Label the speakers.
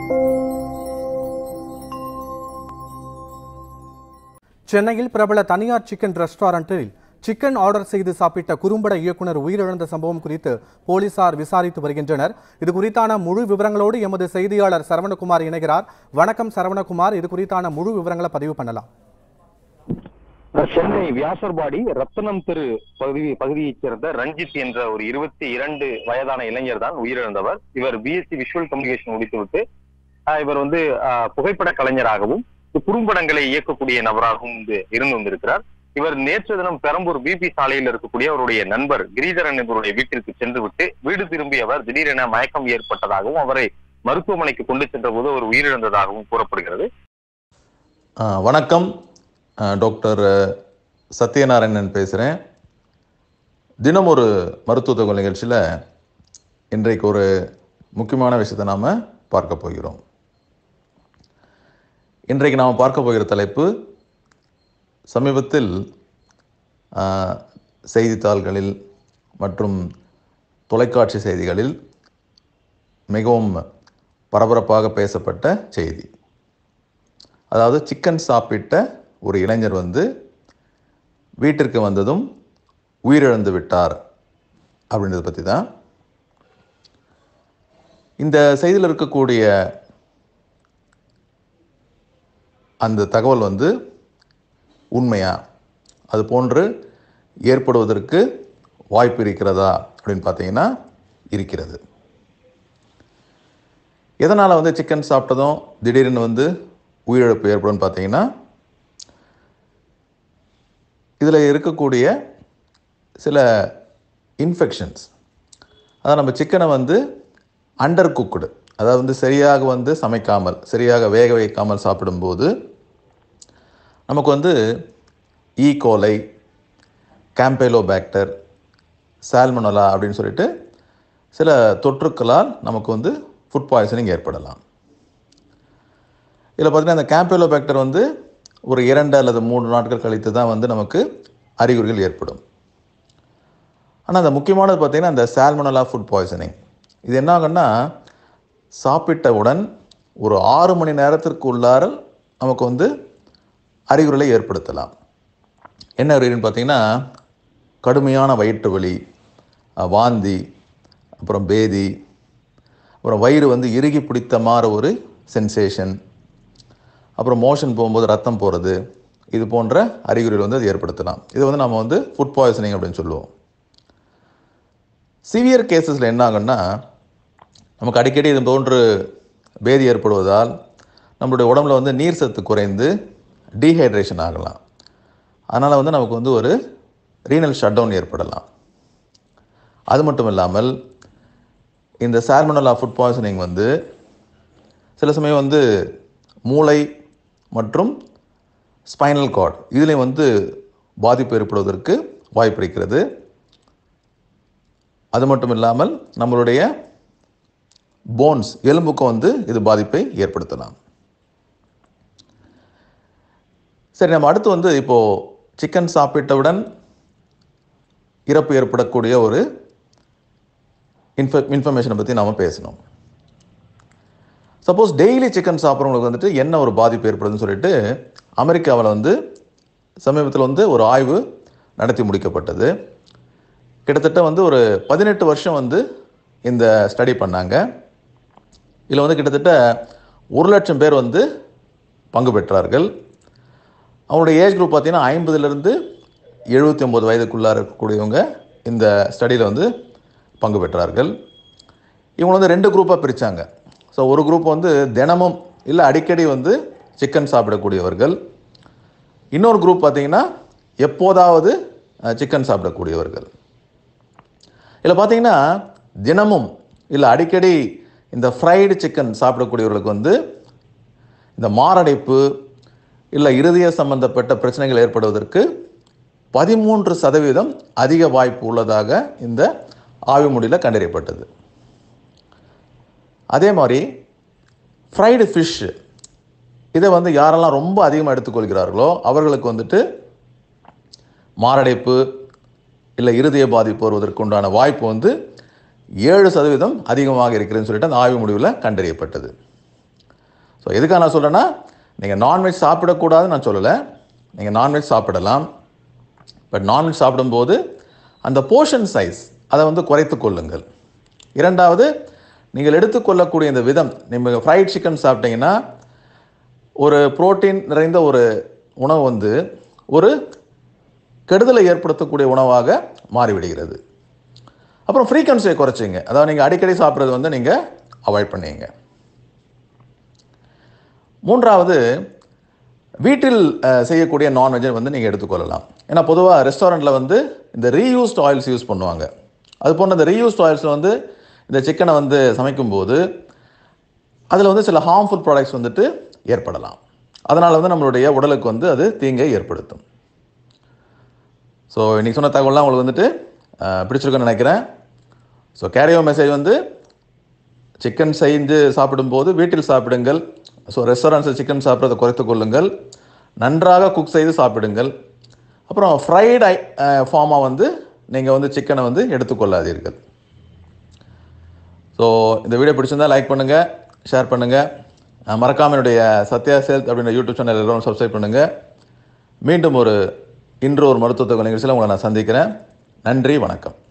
Speaker 1: சென்னையில் பிரபல தனியார் சிக்கன் ரெஸ்டாரண்டில் சிக்கன் ஆர்டர் செய்து சாப்பிட்ட குறும்பட இயக்குனர் உயிரிழந்த சம்பவம் குறித்து போலீசார் விசாரித்து வருகின்றனர் இது குறித்தான முழு விவரங்களோடு எமது செய்தியாளர் சரவணகுமார் இணைகிறார் வணக்கம் சரவணகுமார் இது குறித்தான முழு விவரங்களை பதிவு பண்ணலாம்
Speaker 2: சென்னை வியாசர்பாடி ரத்தனம் தெரு பகுதி பகுதியைச் சேர்ந்த ரஞ்சித் என்ற ஒரு இருபத்தி இரண்டு வயதான இளைஞர் தான் உயிரிழந்தவர் இவர் பிஎஸ்சி விஷுவல் கம்யூனிகேஷன் முடித்துவிட்டு ஆஹ், இவர் வந்து ஆஹ், புகைப்பட கலைஞராகவும் குறும்படங்களை இயக்கக்கூடிய நபராகவும் வந்து இருந்து வந்திருக்கிறார் இவர் நேற்று தினம் பெரம்பூர் பிபி சாலையில் இருக்கக்கூடிய அவருடைய நண்பர் கிரிதரன் என்பவருடைய வீட்டிற்கு சென்று விட்டு வீடு திரும்பிய அவர் திடீரென மயக்கம் ஏற்பட்டதாகவும் அவரை மருத்துவமனைக்கு கொண்டு சென்ற போது அவர் உயிரிழந்ததாகவும் கூறப்படுகிறது
Speaker 3: ஆ, வணக்கம் ஆ, டாக்டர் சத்யநாராயணன் பேசுகிறேன் தினம் ஒரு மருத்துவ தகவல் நிகழ்ச்சியில் இன்றைக்கு ஒரு முக்கியமான விஷயத்தை நாம் பார்க்க போகிறோம் இன்றைக்கு நாம் பார்க்க போகிற தலைப்பு சமீபத்தில் ஆ, செய்தித்தாள்களில் மற்றும் தொலைக்காட்சி செய்திகளில் மிகவும் பரபரப்பாக பேசப்பட்ட செய்தி அதாவது சிக்கன் சாப்பிட்ட ஒரு இளைஞர் வந்து வீட்டிற்கு வந்ததும் உயிரிழந்து விட்டார் அப்படின்றத பற்றி தான் இந்த செய்தியில் இருக்கக்கூடிய அந்த தகவல் வந்து உண்மையா அது போன்று ஏற்படுவதற்கு வாய்ப்பு இருக்கிறதா அப்படின்னு பார்த்தீங்கன்னா இருக்கிறது எதனால் வந்து சிக்கன் சாப்பிட்டதும் திடீர்னு வந்து உயிரிழப்பு ஏற்படும்னு பார்த்தீங்கன்னா இதில் இருக்கக்கூடிய சில இன்ஃபெக்ஷன்ஸ் அதாவது நம்ம சிக்கனை வந்து அண்டர் குக்குடு அதாவது வந்து சரியாக வந்து சமைக்காமல் சரியாக வேக வைக்காமல் சாப்பிடும்போது நமக்கு வந்து ஈ கோலை கேம்பேலோபேக்டர் சால்மனோலா அப்படின்னு சொல்லிட்டு சில தொற்றுக்களால் நமக்கு வந்து ஃபுட் பாய்சனிங் ஏற்படலாம் இதில் பார்த்தீங்கன்னா இந்த கேம்பேலோபேக்டர் வந்து ஒரு இரண்டு அல்லது மூன்று நாட்கள் கழித்து தான் வந்து நமக்கு அறிகுறிகள் ஏற்படும் ஆனால் அந்த முக்கியமானது பார்த்தீங்கன்னா இந்த சால்மனலா ஃபுட் பாய்சனிங் இது என்ன ஆகும்னா சாப்பிட்டவுடன் ஒரு ஆறு மணி நேரத்திற்கு உள்ளார நமக்கு வந்து அறிகுறிகளை ஏற்படுத்தலாம் என்ன அறிகுறின்னு பார்த்தீங்கன்னா கடுமையான வயிற்று வலி அஹ், வாந்தி அப்புறம் பேதி அப்புறம் வயிறு வந்து இறுகி பிடித்த மாதிரி ஒரு சென்சேஷன் அப்புறம் மோஷன் போகும்போது ரத்தம் போகிறது இது போன்ற அறிகுறிகள் வந்து அது ஏற்படுத்தலாம் இது வந்து நம்ம வந்து ஃபுட் பாய்சனிங் அப்படின்னு சொல்லுவோம் சிவியர் கேசஸில் என்ன ஆகும்னா நமக்கு அடிக்கடி இது போன்று பேதி ஏற்படுவதால் நம்மளுடைய உடம்புல வந்து நீர் சத்து குறைந்து டீஹைட்ரேஷன் ஆகலாம் அதனால் வந்து நமக்கு வந்து ஒரு ரீனல் ஷட் டவுன் ஏற்படலாம் அது மட்டும் இல்லாமல் இந்த சால்மனலா ஃபுட் பாய்சனிங் வந்து சில சமயம் வந்து மூளை மற்றும் ஸ்பைனல் கார்டு இதுலேயும் வந்து பாதிப்பு ஏற்படுவதற்கு வாய்ப்பு இருக்கிறது அது மட்டும் இல்லாமல் நம்மளுடைய போன்ஸ் எலும்புக்கும் வந்து இது பாதிப்பை ஏற்படுத்தலாம் சரி நம்ம அடுத்து வந்து இப்போது சிக்கன் சாப்பிட்டவுடன் இறப்பு ஏற்படக்கூடிய ஒரு இன்ஃப இன்ஃபர்மேஷனை பற்றி நாம் பேசணும் சப்போஸ் டெய்லி சிக்கன் சாப்பிட்றவங்களுக்கு வந்துட்டு என்ன ஒரு பாதிப்பு ஏற்படுதுன்னு சொல்லிட்டு அமெரிக்காவில் வந்து சமீபத்தில் வந்து ஒரு ஆய்வு நடத்தி முடிக்கப்பட்டது கிட்டத்தட்ட வந்து ஒரு பதினெட்டு வருஷம் வந்து இந்த ஸ்டடி பண்ணாங்க இதில் வந்து கிட்டத்தட்ட ஒரு லட்சம் பேர் வந்து பங்கு பெற்றார்கள் அவங்களுடைய ஏஜ் குரூப் பார்த்தீங்கன்னா ஐம்பதுலேருந்து எழுபத்தி ஒம்பது வயதுக்குள்ளார இருக்கக்கூடியவங்க இந்த ஸ்டடியில் வந்து பங்கு பெற்றார்கள் இவங்க வந்து ரெண்டு குரூப்பாக பிரித்தாங்க ஸோ ஒரு குரூப் வந்து தினமும் இல்லை அடிக்கடி வந்து சிக்கன் சாப்பிடக்கூடியவர்கள் இன்னொரு குரூப் பார்த்தீங்கன்னா எப்போதாவது சிக்கன் சாப்பிடக்கூடியவர்கள் இதில் பார்த்தீங்கன்னா தினமும் இல்லை அடிக்கடி இந்த ஃப்ரைடு சிக்கன் சாப்பிடக்கூடியவர்களுக்கு வந்து இந்த மாரடைப்பு இல்லை இருதய சம்பந்தப்பட்ட பிரச்சனைகள் ஏற்படுவதற்கு பதிமூன்று சதவீதம் அதிக வாய்ப்பு உள்ளதாக இந்த ஆய்வு முடிவில் கண்டறியப்பட்டது அதே மாதிரி ஃப்ரைடு ஃபிஷ் இதை வந்து யாரெல்லாம் ரொம்ப அதிகமாக எடுத்துக்கொள்கிறார்களோ அவர்களுக்கு வந்துட்டு மாரடைப்பு இல்லை இருதய பாதிப்பு வருவதற்கு உண்டான வாய்ப்பு வந்து ஏழு சதவீதம் அதிகமாக இருக்கிறதுன்னு சொல்லிட்டு அந்த ஆய்வு முடிவில் கண்டறியப்பட்டது ஸோ எதுக்காக நான் சொல்கிறேன்னா நீங்கள் நான்வெஜ் சாப்பிடக்கூடாதுன்னு நான் சொல்லலை நீங்கள் நான்வெஜ் சாப்பிடலாம் பட் நான்வெஜ் சாப்பிடும்போது அந்த போர்ஷன் சைஸ் அதை வந்து குறைத்து கொள்ளுங்கள் இரண்டாவது நீங்கள் எடுத்துக்கொள்ளக்கூடிய இந்த விதம் நீங்கள் ஃப்ரைட் சிக்கன் சாப்பிட்டீங்கன்னா ஒரு புரோட்டீன் நிறைந்த ஒரு உணவு வந்து ஒரு கெடுதலை ஏற்படுத்தக்கூடிய உணவாக மாறிவிடுகிறது அப்புறம் ஃப்ரீக்வன்சியை குறைச்சிங்க அதாவது நீங்கள் அடிக்கடி சாப்பிட்றது வந்து நீங்கள் அவாய்ட் பண்ணீங்க மூன்றாவது வீட்டில் அஹ், செய்யக்கூடிய நான்வெஜ்ஜை வந்து நீங்கள் எடுத்துக்கொள்ளலாம் ஏன்னா பொதுவாக ரெஸ்டாரண்ட்டில் வந்து இந்த ரீயூஸ்ட் ஆயில்ஸ் யூஸ் பண்ணுவாங்க அது போன்ற இந்த ரீயூஸ்ட் ஆயில்ஸில் வந்து இந்த சிக்கனை வந்து சமைக்கும்போது அதில் வந்து சில ஹார்ம்ஃபுல் ப்ராடக்ட்ஸ் வந்துட்டு ஏற்படலாம் அதனால் வந்து நம்மளுடைய உடலுக்கு வந்து அது தீங்கை ஏற்படுத்தும் ஸோ இன்றைக்கி சொன்ன தகவல்லாம் உங்களுக்கு வந்துட்டு அஹ், பிடிச்சிருக்குன்னு நினைக்கிறேன் ஸோ கேரியோ மெசேஜ் வந்து சிக்கன் செய்து சாப்பிடும்போது வீட்டில் சாப்பிடுங்கள் ஸோ ரெஸ்டாரண்ட்ஸில் சிக்கன் சாப்பிட்றதை குறைத்துக் கொள்ளுங்கள் நன்றாக குக் செய்து சாப்பிடுங்கள் அப்புறம் ஃப்ரைட் ஐ ஃபார்மாக வந்து நீங்கள் வந்து சிக்கனை வந்து எடுத்துக்கொள்ளாதீர்கள் ஸோ இந்த வீடியோ பிடிச்சிருந்தா லைக் பண்ணுங்கள் ஷேர் பண்ணுங்கள் மறக்காம என்னுடைய சத்யா சேல்த் அப்படின்ற யூடியூப் சேனல் எல்லாரும் சப்ஸ்கிரைப் பண்ணுங்கள் மீண்டும் ஒரு இன்று ஒரு மருத்துவ நிகழ்ச்சியில் உங்களை நான் சந்திக்கிறேன் நன்றி வணக்கம்